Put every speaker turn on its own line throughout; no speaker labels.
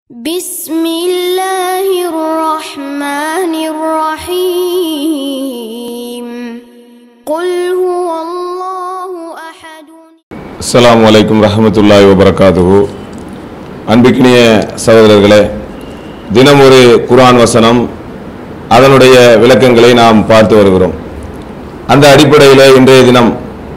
بسم الله الرحمن الرحيم قل هو الله أحد
அஸ்ஸலாமு அலைக்கும் ரஹமத்துல்லாஹி வபரகாத்துஹு அன்பிக்கினிய சகோதரர்களே தினம் ஒரு குர்ஆன் வசனம் அதனுடைய விளக்கங்களை நாம் பார்த்து வருகிறோம் அந்த அடிப்படையில் இன்றைய தினம்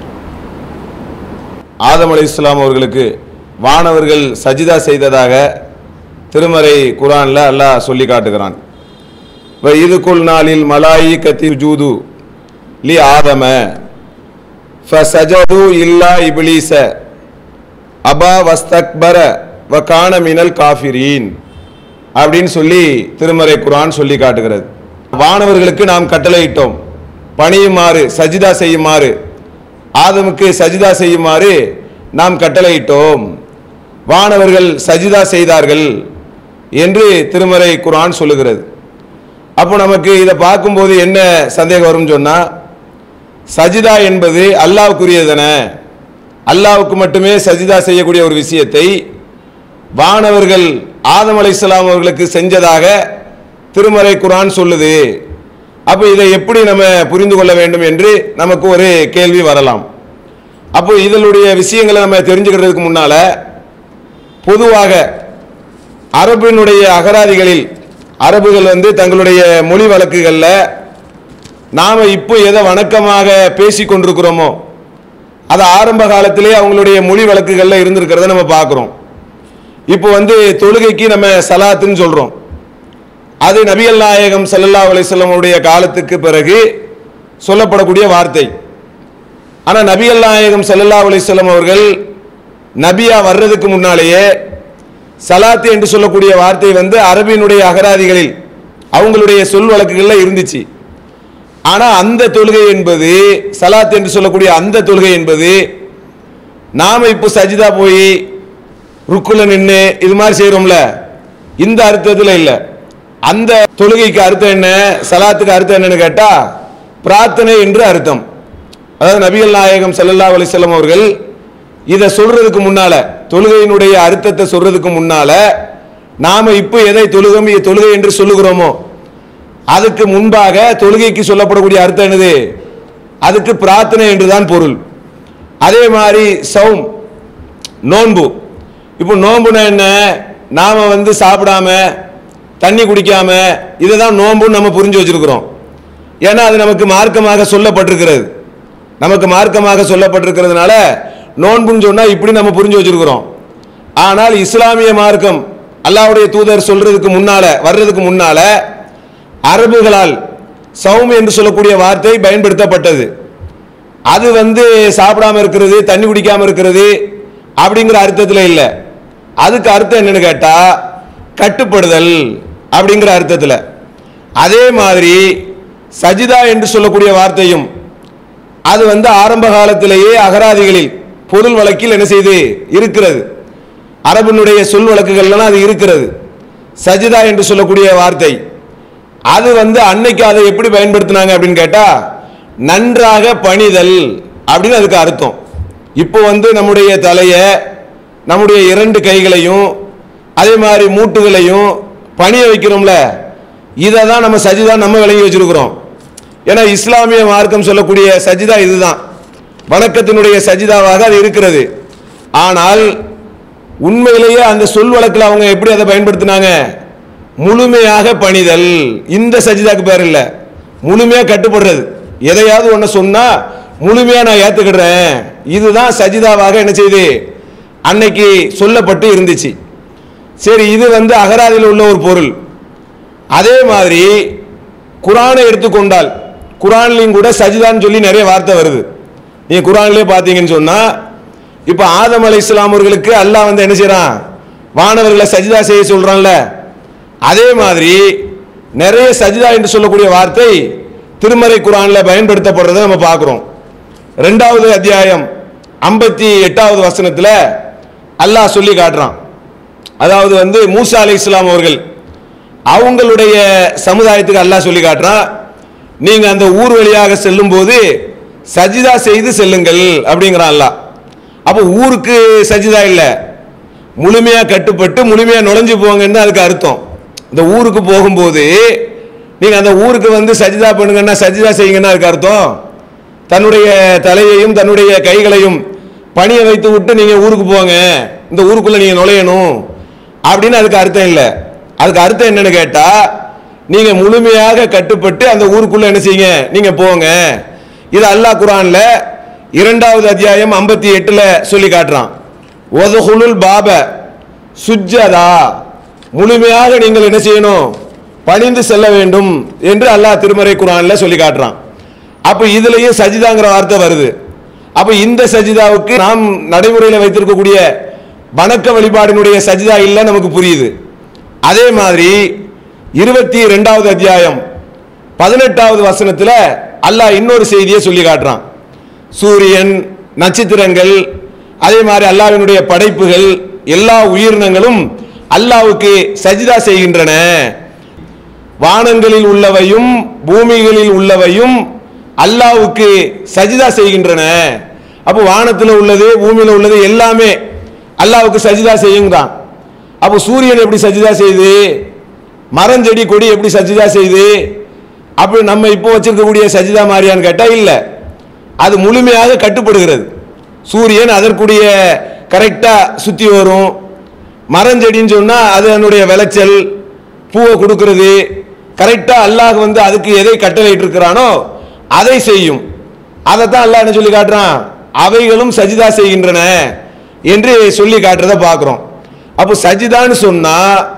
ஆதம் அலை இஸ்லாம் அவர்களுக்கு வானவர்கள் சஜிதா செய்ததாக திருமறை குர்ஆன்ல அல்லாஹ் சொல்லி காட்டுகிறான் வ இதுக்குள் நாளில் மலாயி கத்தி ஜூது லி ஆதம ஃபசஜது இல்லா இப்லீஸ அபா வஸ்தக்பர வ கான மினல் காஃபிரீன் அப்படின்னு சொல்லி திருமறை குர்ஆன் சொல்லி காட்டுகிறது வானவர்களுக்கு நாம் கட்டளையிட்டோம் பணியுமாறு சஜிதா செய்யுமாறு ஆதமுக்கு சஜிதா செய்யுமாறு நாம் கட்டளையிட்டோம் வானவர்கள் சஜிதா செய்தார்கள் என்று திருமறை குர்ஆன் சொல்லுகிறது அப்போ நமக்கு இதை பார்க்கும்போது என்ன சந்தேகம் வரும்னு சொன்னால் சஜிதா என்பது அல்லாவுக்குரியதன அல்லாவுக்கு மட்டுமே சஜிதா செய்யக்கூடிய ஒரு விஷயத்தை வானவர்கள் ஆதம் அலைஹிஸ்ஸலாம் அவர்களுக்கு செஞ்சதாக திருமறை குர்ஆன் சொல்லுது அப்போ இதை எப்படி நம்ம புரிந்து கொள்ள வேண்டும் என்று நமக்கு ஒரு கேள்வி வரலாம் அப்போ இதனுடைய விஷயங்களை நம்ம தெரிஞ்சுக்கிறதுக்கு முன்னால பொதுவாக அரபினுடைய அகராதிகளில் அரபுகள் வந்து தங்களுடைய மொழி வழக்குகளில் நாம் இப்போ எதை வணக்கமாக பேசி கொண்டிருக்கிறோமோ அது ஆரம்ப காலத்திலே அவங்களுடைய மொழி வழக்குகளில் இருந்திருக்கிறத நம்ம பார்க்குறோம் இப்போ வந்து தொழுகைக்கு நம்ம சலாத்துன்னு சொல்கிறோம் அது நபிகள் நாயகம் ஸல்லல்லாஹு அலைஹி வஸல்லம் உடைய காலத்துக்கு பிறகு சொல்லப்படக்கூடிய வார்த்தை ஆனால் நபிகள் நாயகம் ஸல்லல்லாஹு அலைஹி வஸல்லம் அவர்கள் நபியா வர்றதுக்கு முன்னாலேயே சலாத்து என்று சொல்லக்கூடிய வார்த்தை வந்து அரபியினுடைய அகராதிகளில் அவங்களுடைய சொல் வழக்குகளில் இருந்துச்சு ஆனால் அந்த தொழுகை என்பது சலாத் என்று சொல்லக்கூடிய அந்த தொழுகை என்பது நாம் இப்போ சஜிதா போய் ருக்குல நின்று இது மாதிரி செய்கிறோம்ல இந்த அர்த்தத்தில் இல்லை அந்த தொழுகைக்கு அர்த்தம் என்ன சலாத்துக்கு அர்த்தம் என்னன்னு கேட்டால் பிரார்த்தனை என்று அர்த்தம் அதாவது நபிகள் நாயகம் ஸல்லல்லாஹு அலைஹி வஸல்லம் அவர்கள் இதை சொல்றதுக்கு முன்னால தொழுகையினுடைய அர்த்தத்தை சொல்றதுக்கு முன்னால நாம இப்போ எதை தொழுகம் தொழுகை என்று சொல்லுகிறோமோ அதுக்கு முன்பாக தொழுகைக்கு சொல்லப்படக்கூடிய அர்த்தம் என்னது அதுக்கு பிரார்த்தனை என்றுதான் பொருள் அதே மாதிரி சௌம் நோன்பு இப்போ நோன்புனா என்ன நாம வந்து சாப்பிடாம தண்ணி குடிக்காம இதை தான் நோன்புன்னு நம்ம புரிஞ்சு வச்சிருக்கிறோம் ஏன்னா அது நமக்கு மார்க்கமாக சொல்லப்பட்டிருக்கிறது நமக்கு மார்க்கமாக சொல்லப்பட்டிருக்கிறதுனால நோன்புன்னு சொன்னால் இப்படி நம்ம புரிஞ்சு வச்சிருக்கிறோம் ஆனால் இஸ்லாமிய மார்க்கம் அல்லாஹ்வுடைய தூதர் சொல்றதுக்கு முன்னால வர்றதுக்கு முன்னால அரபுகளால் சௌம் என்று சொல்லக்கூடிய வார்த்தை பயன்படுத்தப்பட்டது அது வந்து சாப்பிடாம இருக்கிறது தண்ணி குடிக்காம இருக்கிறது அப்படிங்கிற அர்த்தத்தில் இல்லை அதுக்கு அர்த்தம் என்னன்னு கேட்டா கட்டுப்படுதல் அப்படிங்கிற அர்த்தத்தில் அதே மாதிரி சஜிதா என்று சொல்லக்கூடிய வார்த்தையும் அது வந்து ஆரம்ப காலத்திலேயே அகராதிகளில் பொருள் வழக்கில் என்ன செய்து இருக்கிறது அரபனுடைய சொல் வழக்குகள்லாம் அது இருக்கிறது சஜிதா என்று சொல்லக்கூடிய வார்த்தை அது வந்து அன்னைக்கு அதை எப்படி பயன்படுத்தினாங்க அப்படின்னு கேட்டா நன்றாக பணிதல் அப்படின்னு அதுக்கு அர்த்தம் இப்போ வந்து நம்முடைய தலையை நம்முடைய இரண்டு கைகளையும் அதே மாதிரி மூட்டுகளையும் பணிய வைக்கிறோம்ல இதை தான் நம்ம சஜிதா நம்ம விளங்கி வச்சிருக்கிறோம் ஏன்னா இஸ்லாமிய மார்க்கம் சொல்லக்கூடிய சஜிதா இதுதான் வணக்கத்தினுடைய சஜிதாவாக அது இருக்கிறது ஆனால் உண்மையிலேயே அந்த சொல் வழக்கில் அவங்க எப்படி அதை பயன்படுத்தினாங்க முழுமையாக பணிதல் இந்த சஜிதாக்கு பேர் இல்லை முழுமையாக கட்டுப்படுறது எதையாவது ஒன்று சொன்னால் முழுமையாக நான் ஏற்றுக்கிடுறேன் இதுதான் சஜிதாவாக என்ன செய்யுது அன்னைக்கு சொல்லப்பட்டு இருந்துச்சு சரி இது வந்து அகராதியில் உள்ள ஒரு பொருள் அதே மாதிரி குரானை எடுத்துக்கொண்டால் குரான்லையும் கூட சஜிதான்னு சொல்லி நிறைய வார்த்தை வருது நீங்க குரான்லயே பார்த்தீங்கன்னு சொன்னா இப்போ ஆதம் அலை இஸ்லாம் அவர்களுக்கு அல்லாஹ் வந்து என்ன செய்றான் வானவர்களை சஜிதா செய்ய சொல்றான்ல அதே மாதிரி நிறைய சஜிதா என்று சொல்லக்கூடிய வார்த்தை திருமறை குரான்ல பயன்படுத்தப்படுறதை நம்ம பார்க்குறோம் ரெண்டாவது அத்தியாயம் ஐம்பத்தி எட்டாவது வசனத்தில் அல்லாஹ் சொல்லி காட்டுறான் அதாவது வந்து மூசா அலை இஸ்லாம் அவர்கள் அவங்களுடைய சமுதாயத்துக்கு அல்லாஹ் சொல்லி காட்டுறான் நீங்க அந்த ஊர் வழியாக செல்லும் போது சஜிதா செய்து செல்லுங்கள் அப்படிங்கிறான் அல்லாஹ் அப்போ ஊருக்கு சஜிதா இல்லை முழுமையா கட்டுப்பட்டு முழுமையா நுழைஞ்சு போங்கன்னு அதுக்கு அர்த்தம் இந்த ஊருக்கு போகும்போது நீங்க அந்த ஊருக்கு வந்து சஜிதா பண்ணுங்கன்னா சஜிதா செய்யுங்கன்னா அதுக்கு அர்த்தம் தன்னுடைய தலையையும் தன்னுடைய கைகளையும் பணிய வைத்து விட்டு நீங்க ஊருக்கு போங்க இந்த ஊருக்குள்ள நீங்க நுழையணும் அப்படின்னு அதுக்கு அர்த்தம் இல்லை அதுக்கு அர்த்தம் என்னன்னு கேட்டா நீங்க முழுமையாக கட்டுப்பட்டு அந்த ஊருக்குள்ள என்ன செய்யுங்க நீங்க போங்க இது அல்லாஹ் குரான்ல இரண்டாவது அத்தியாயம் ஐம்பத்தி எட்டுல சொல்லி காட்டுறான் ஒதுகுலுல் பாப சுஜ்ஜதா முழுமையாக நீங்கள் என்ன செய்யணும் பணிந்து செல்ல வேண்டும் என்று அல்லாஹ் திருமறை குரான்ல சொல்லி காட்டுறான் அப்ப இதுலயும் சஜிதாங்கிற வார்த்தை வருது அப்ப இந்த சஜிதாவுக்கு நாம் நடைமுறையில் வைத்திருக்கக்கூடிய வணக்க வழிபாடினுடைய சஜிதா இல்லை நமக்கு புரியுது அதே மாதிரி இருபத்தி ரெண்டாவது அத்தியாயம் பதினெட்டாவது வசனத்துல அல்லாஹ் இன்னொரு செய்தியை சொல்லி காட்டுறான் சூரியன் நட்சத்திரங்கள் அதே மாதிரி அல்லாஹ்வினுடைய படைப்புகள் எல்லா உயிரினங்களும் அல்லாஹ்வுக்கு சஜிதா செய்கின்றன வானங்களில் உள்ளவையும் பூமிகளில் உள்ளவையும் அல்லாஹ்வுக்கு சஜிதா செய்கின்றன அப்போ வானத்தில் உள்ளது பூமியில் உள்ளது எல்லாமே அல்லாஹ்வுக்கு சஜிதா செய்யுங்கிறான் அப்போ சூரியன் எப்படி சஜிதா செய்யுது மரம் செடி கொடி எப்படி சஜிதா செய்யுது அப்படி நம்ம இப்போ வச்சிருக்கக்கூடிய சஜிதா மாதிரியான்னு கேட்டால் இல்லை அது முழுமையாக கட்டுப்படுகிறது சூரியன் அதற்குரிய கரெக்டாக சுற்றி வரும் மரஞ்செடின்னு சொன்னால் அது அதனுடைய விளைச்சல் பூவை கொடுக்கிறது கரெக்டாக அல்லாஹ் வந்து அதுக்கு எதை கட்டளையிட்டு இருக்கிறானோ அதை செய்யும் அதைத்தான் அல்லாஹ் என்ன சொல்லி காட்டுறான் அவைகளும் சஜிதா செய்கின்றன என்று சொல்லி காட்டுறத பார்க்குறோம் அப்போ சஜிதான்னு சொன்னா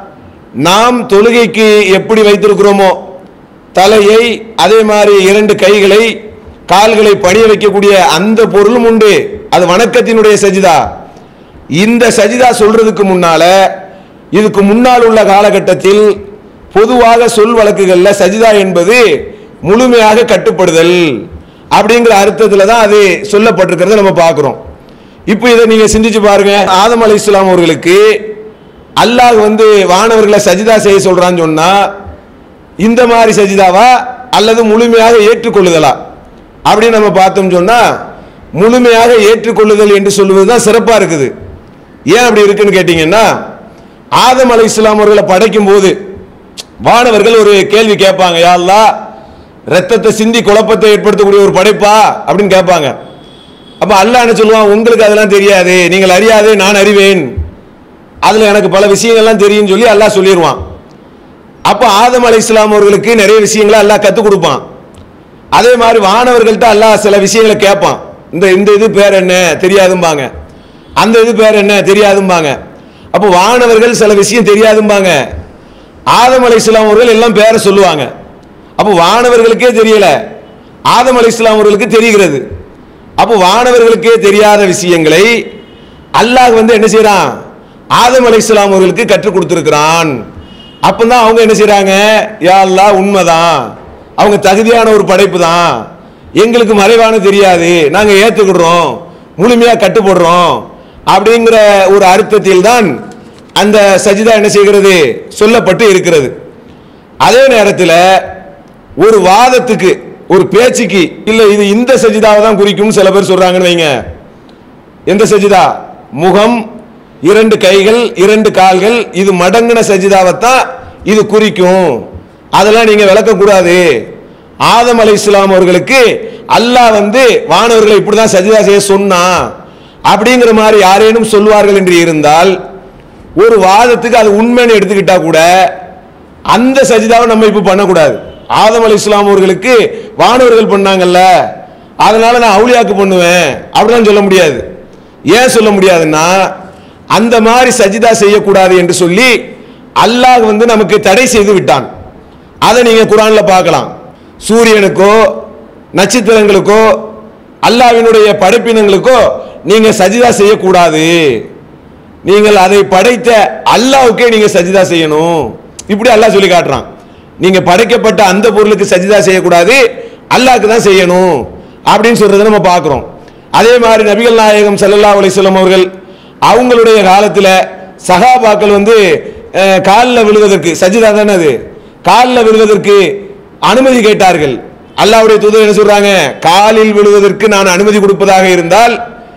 நாம் தொழுகைக்கு எப்படி வைத்திருக்கிறோமோ தலையை அதே மாதிரி இரண்டு கைகளை கால்களை பணிய வைக்கக்கூடிய அந்த பொருளும் உண்டு அது வணக்கத்தினுடைய சஜிதா இந்த சஜிதா சொல்றதுக்கு முன்னால இதுக்கு முன்னால் உள்ள காலகட்டத்தில் பொதுவாக சொல் வழக்குகள்ல சஜிதா என்பது முழுமையாக கட்டுப்படுதல் அப்படிங்கிற அர்த்தத்துல தான் அது சொல்லப்பட்டிருக்கிறத நம்ம பார்க்கிறோம் இப்போ இதை நீங்க சிந்திச்சு பாருங்க ஆதம் அலை இஸ்லாம் அவர்களுக்கு அல்லாஹ் வந்து வானவர்களை சஜிதா செய்ய சொல்றான்னு சொன்னா இந்த மாதிரி சஜிதாவா அல்லது முழுமையாக ஏற்றுக்கொள்ளுதலா அப்படின்னு நம்ம பார்த்தோம் சொன்னா முழுமையாக ஏற்றுக்கொள்ளுதல் என்று சொல்லுவது தான் சிறப்பா இருக்குது ஏன் அப்படி இருக்குன்னு கேட்டீங்கன்னா ஆதம் அலை இஸ்லாம் அவர்களை படைக்கும் போது வானவர்கள் ஒரு கேள்வி கேட்பாங்க யா அல்லாஹ் ரத்தத்தை சிந்தி குழப்பத்தை ஏற்படுத்தக்கூடிய ஒரு படைப்பா அப்படின்னு கேட்பாங்க அப்ப அல்லாஹ் என்ன சொல்லுவான் உங்களுக்கு அதெல்லாம் தெரியாது நீங்கள் அறியாதே நான் அறிவேன் அதுல எனக்கு பல விஷயங்கள்லாம் தெரியும்னு சொல்லி அல்லாஹ் சொல்லிடுவான் அப்போ ஆதம் அலை இஸ்லாம் அவர்களுக்கு நிறைய விஷயங்களை அல்லாஹ் கற்றுக் கொடுப்பான் அதே மாதிரி வானவர்கள்ட்ட அல்லாஹ் சில விஷயங்களை கேட்பான் இந்த இந்த இது பேர் என்ன தெரியாதும்பாங்க அந்த இது பேர் என்ன தெரியாதும்பாங்க அப்போ வானவர்கள் சில விஷயம் தெரியாதும்பாங்க ஆதம் அலை இஸ்லாம் அவர்கள் எல்லாம் பேரை சொல்லுவாங்க அப்போ வானவர்களுக்கே தெரியல ஆதம் அலை இஸ்லாம் அவர்களுக்கு தெரிகிறது அப்போ வானவர்களுக்கே தெரியாத விஷயங்களை அல்லாஹ் வந்து என்ன செய்றான் ஆதம் அலை இஸ்லாம் அவர்களுக்கு கற்றுக் கொடுத்துருக்கிறான் அப்பதான் அவங்க என்ன செய்றாங்க யா அல்லாஹ் உண்மைதான் அவங்க தகுதியான ஒரு படைப்பு தான் எங்களுக்கு மறைவான தெரியாது நாங்க ஏத்துக்கிடுறோம் முழுமையா கட்டுப்படுறோம் அப்படிங்கிற ஒரு அர்த்தத்தில் தான் அந்த சஜிதா என்ன செய்கிறது சொல்லப்பட்டு இருக்கிறது அதே நேரத்தில் ஒரு வாதத்துக்கு ஒரு பேச்சுக்கு இல்ல இது இந்த சஜிதாவை தான் குறிக்கும் சில பேர் சொல்றாங்கன்னு வைங்க எந்த சஜிதா முகம் இரண்டு கைகள் இரண்டு கால்கள் இது மடங்கின சஜிதாவைத்தான் இது குறிக்கும் அதெல்லாம் நீங்க விளக்கக்கூடாது ஆதம் அலை இஸ்லாம் அவர்களுக்கு அல்லாஹ் வந்து வானவர்களை இப்படிதான் சஜிதா செய்ய சொன்னான் அப்படிங்கிற மாதிரி யாரேனும் சொல்வார்கள் என்று இருந்தால் ஒரு வாதத்துக்கு அது உண்மைன்னு எடுத்துக்கிட்டா கூட அந்த சஜிதாவை நம்ம இப்ப பண்ணக்கூடாது ஆதம் அலை இஸ்லாம் அவர்களுக்கு வானவர்கள் பண்ணாங்கல்ல அதனால நான் அவுளியாக்கு பண்ணுவேன் அப்படிலாம் சொல்ல முடியாது ஏன் சொல்ல முடியாதுன்னா அந்த மாதிரி சஜிதா செய்யக்கூடாது என்று சொல்லி அல்லாஹ் வந்து நமக்கு தடை செய்து விட்டான் அதை நீங்க குரான்ல பார்க்கலாம் சூரியனுக்கோ நட்சத்திரங்களுக்கோ அல்லாஹ்வினுடைய படைப்பினங்களுக்கோ நீங்க சஜிதா செய்யக்கூடாது நீங்கள் அதை படைத்த அல்லாஹ்வுக்கே நீங்க சஜிதா செய்யணும் இப்படி அல்லாஹ் சொல்லி காட்டுறான் நீங்க படைக்கப்பட்ட அந்த பொருளுக்கு சஜிதா செய்யக்கூடாது அல்லாஹ்க்கு தான் செய்யணும் அப்படின்னு சொல்றதை நம்ம பார்க்கிறோம் அதே மாதிரி நபிகள் நாயகம் ஸல்லல்லாஹு அலைஹி வஸல்லம் அவர்கள் அவங்களுடைய காலத்துல சகாபாக்கள் வந்து காலில் விழுவதற்கு சஜிதா தானே அது காலில் விழுவதற்கு அனுமதி கேட்டார்கள் அல்லாஹ்வுடைய தூதர் என்ன சொல்றாங்க காலில் விழுவதற்கு நான் அனுமதி கொடுப்பதாக இருந்தால்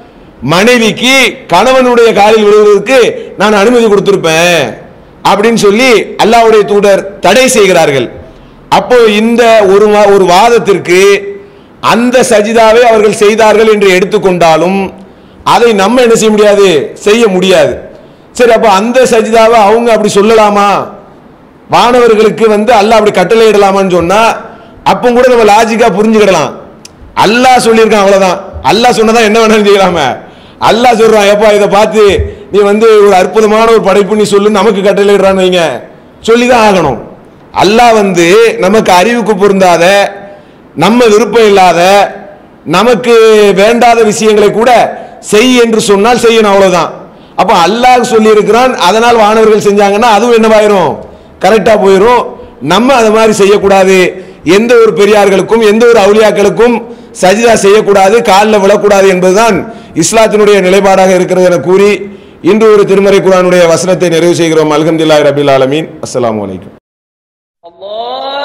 மனைவிக்கு கணவனுடைய காலில் விழுவதற்கு நான் அனுமதி கொடுத்திருப்பேன் அப்படின்னு சொல்லி அல்லாஹ்வுடைய தூதர் தடை செய்கிறார்கள் அப்போ இந்த ஒரு வா- ஒரு வாதத்திற்கு அந்த சஜிதாவை அவர்கள் செய்தார்கள் என்று எடுத்துக்கொண்டாலும் அதை நம்ம என்ன செய்ய முடியாது செய்ய முடியாது சரி அப்போ அந்த சஜிதாவை அவங்க அப்படி சொல்லலாமா வானவர்களுக்கு வந்து அல்லாஹ் அப்படி கட்டளை இடலாமான்னு சொன்னா அப்போ கூட நம்ம லாஜிக்கா புரிஞ்சுக்கிடலாம் அல்லாஹ் சொல்லியிருக்கான் அவ்வளவுதான் அல்லாஹ் சொன்னதா என்ன வேணாலும் செய்யலாமே அல்லாஹ் சொல்றான் எப்பா இதை பார்த்து நீ வந்து ஒரு அற்புதமான ஒரு படைப்பு நீ சொல்லு நமக்கு கட்டளை இடுறான்னு வைங்க சொல்லி தான் ஆகணும் அல்லாஹ் வந்து நமக்கு அறிவுக்கு பொருந்தாத நம்ம விருப்பம் இல்லாத நமக்கு வேண்டாத விஷயங்களை கூட செய் என்று சொன்னால் செய்யணும் அவ்வளவுதான் அப்ப அல்லாஹ் சொல்லி இருக்கிறான் அதனால் வானவர்கள் செஞ்சாங்கன்னா அதுவும் என்னவாயிரும் கரெக்டா போயிடும் நம்ம அது மாதிரி செய்யக்கூடாது எந்த ஒரு பெரியார்களுக்கும் எந்த ஒரு அவுலியாக்களுக்கும் சஜிதா செய்யக்கூடாது காலில் விழக்கூடாது என்பதுதான் இஸ்லாத்தினுடைய நிலைப்பாடாக இருக்கிறது என கூறி இன்று ஒரு திருமறை குரானுடைய வசனத்தை நிறைவு செய்கிறோம் அல்ஹம்துலில்லாஹி ரபில் ஆலமீன் அஸ்ஸலாமு அலைக்கும்
الله